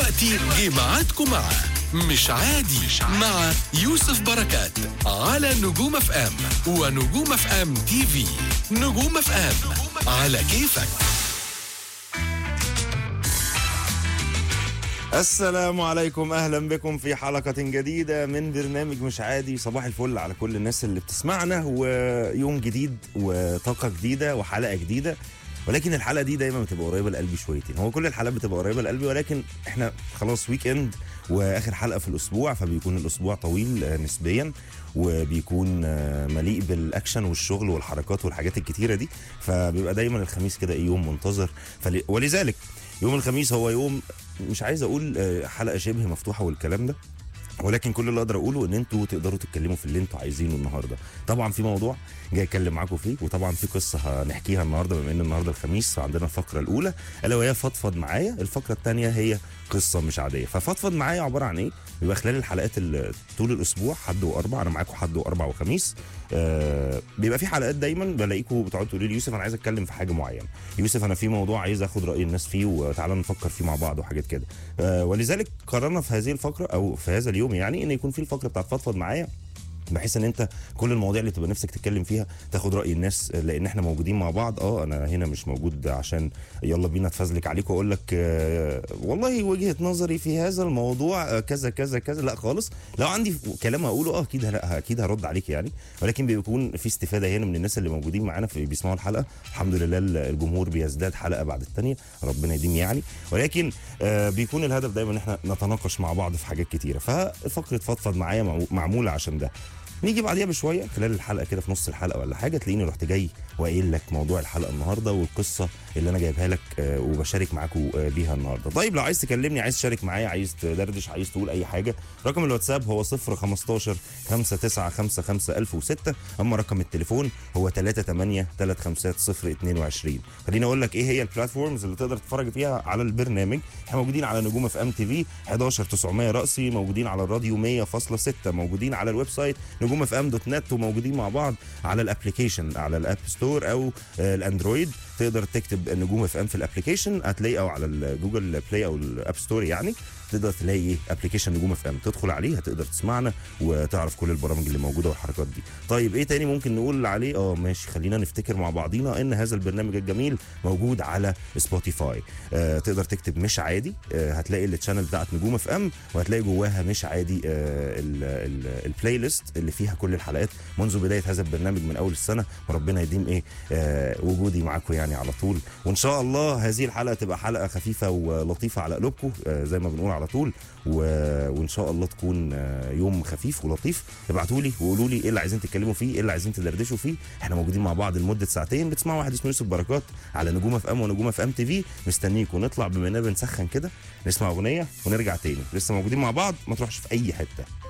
دلوقتي جه ميعادكم مع مش عادي مع يوسف بركات على نجوم اف ام ونجوم اف ام تي في نجوم اف ام على كيفك السلام عليكم اهلا بكم في حلقة جديدة من برنامج مش عادي صباح الفل على كل الناس اللي بتسمعنا ويوم جديد وطاقة جديدة وحلقة جديدة ولكن الحلقة دي دايما بتبقى قريبة لقلبي شويتين هو كل الحلقات بتبقى قريبة لقلبي ولكن احنا خلاص ويك اند واخر حلقة في الاسبوع فبيكون الاسبوع طويل آه، نسبيا وبيكون آه، مليء بالاكشن والشغل والحركات والحاجات الكتيرة دي فبيبقى دايما الخميس كده إيه يوم منتظر فل... ولذلك يوم الخميس هو يوم مش عايز اقول آه، حلقه شبه مفتوحه والكلام ده ولكن كل اللي اقدر اقوله ان انتوا تقدروا تتكلموا في اللي انتوا عايزينه النهارده طبعا في موضوع جاي اتكلم معاكم فيه وطبعا في قصه هنحكيها النهارده بما ان النهارده الخميس عندنا الفقره الاولى الا وهي فضفض معايا الفقره الثانيه هي قصه مش عاديه ففضفض معايا عباره عن ايه بيبقى خلال الحلقات ال- طول الاسبوع حد واربع انا معاكم حد واربع وخميس آه بيبقى في حلقات دايما بلاقيكم بتقعدوا تقولوا لي يوسف انا عايز اتكلم في حاجه معينه يوسف انا في موضوع عايز اخد راي الناس فيه وتعالى نفكر فيه مع بعض وحاجات كده آه ولذلك قررنا في هذه الفقره او في هذا اليوم يعني ان يكون في الفقره بتاعت فضفض معايا بحيث ان انت كل المواضيع اللي تبقى نفسك تتكلم فيها تاخد راي الناس لان احنا موجودين مع بعض اه انا هنا مش موجود عشان يلا بينا اتفزلك عليك واقول لك آه والله وجهه نظري في هذا الموضوع آه كذا كذا كذا لا خالص لو عندي كلام اقوله اه اكيد لا اكيد هرد عليك يعني ولكن بيكون في استفاده هنا من الناس اللي موجودين معانا في بيسمعوا الحلقه الحمد لله الجمهور بيزداد حلقه بعد الثانيه ربنا يديم يعني ولكن آه بيكون الهدف دايما ان احنا نتناقش مع بعض في حاجات كتيره ففقره فضفض معايا معمو- معموله عشان ده نيجي بعديها بشويه خلال الحلقه كده في نص الحلقه ولا حاجه تلاقيني رحت جاي وقايل لك موضوع الحلقه النهارده والقصه اللي انا جايبها لك آه، وبشارك معاكم آه، بيها النهارده طيب لو عايز تكلمني عايز تشارك معايا عايز تدردش عايز تقول اي حاجه رقم الواتساب هو 015 5955 1006 اما رقم التليفون هو 38 350 022 خليني اقول لك ايه هي البلاتفورمز اللي تقدر تتفرج فيها على البرنامج احنا موجودين على نجوم اف ام تي في 11900 رأسي موجودين على الراديو 100.6 موجودين على الويب سايت نجوم اف ام دوت نت وموجودين مع بعض على الابلكيشن على الاب ستور او آه، الاندرويد تقدر تكتب نجوم اف ام في الابلكيشن هتلاقي او على الجوجل بلاي او الاب ستور يعني تقدر تلاقي ايه ابلكيشن نجوم اف ام تدخل عليه هتقدر تسمعنا وتعرف كل البرامج اللي موجوده والحركات دي طيب ايه تاني ممكن نقول عليه اه ماشي خلينا نفتكر مع بعضينا ان هذا البرنامج الجميل موجود على سبوتيفاي آه تقدر تكتب مش عادي آه هتلاقي التشانل بتاعت نجوم اف ام وهتلاقي جواها مش عادي آه ال- ال- البلاي ليست اللي فيها كل الحلقات منذ بدايه هذا البرنامج من اول السنه وربنا يديم ايه آه وجودي معاكم يعني على طول وان شاء الله هذه الحلقه تبقى حلقه خفيفه ولطيفه على قلوبكم آه زي ما بنقول على طول و... وان شاء الله تكون آه يوم خفيف ولطيف ابعتوا لي وقولوا لي ايه اللي عايزين تتكلموا فيه ايه اللي عايزين تدردشوا فيه احنا موجودين مع بعض لمده ساعتين بتسمعوا واحد اسمه يوسف بركات على نجوم اف ام ونجوم اف ام تي في مستنيكم نطلع بما اننا بنسخن كده نسمع اغنيه ونرجع تاني لسه موجودين مع بعض ما تروحش في اي حته